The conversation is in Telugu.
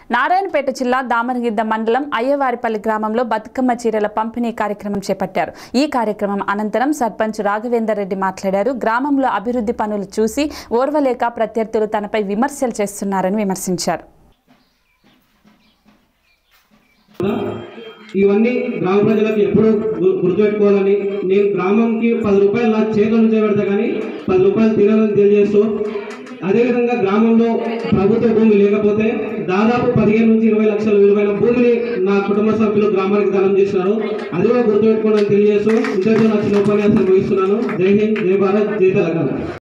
నారాయణపేట జిల్లా దామరగిద్ద మండలం అయ్యవారిపల్లి గ్రామంలో బతుకమ్మ చీరల పంపిణీ కార్యక్రమం చేపట్టారు ఈ కార్యక్రమం అనంతరం సర్పంచ్ రాఘవేందర్ రెడ్డి మాట్లాడారు గ్రామంలో అభివృద్ధి పనులు చూసి ఓర్వలేక ప్రత్యర్థులు తనపై విమర్శలు చేస్తున్నారని విమర్శించారు ఇవన్నీ గ్రామ ప్రజలకు ఎప్పుడూ గు- గుర్తుపెట్టుకోవాలని నేను గ్రామంకి పది రూపాయలు నా చేతుల నుంచే పెడతా కానీ పది రూపాయలు తినాలని తెలియజేస్తూ అదేవిధంగా గ్రామంలో ప్రభుత్వ భూమి లేకపోతే దాదాపు పదిహేను నుంచి ఇరవై లక్షల విలువైన భూమిని నా కుటుంబ సభ్యులు గ్రామానికి దానం చేసినారు అది కూడా గుర్తుపెట్టుకోవాలని తెలియజేస్తూ ఇంతటితో నచ్చిన ఉపన్యాసం ముగిస్తున్నాను జై హింద్ జై భారత్ జై తెలంగాణ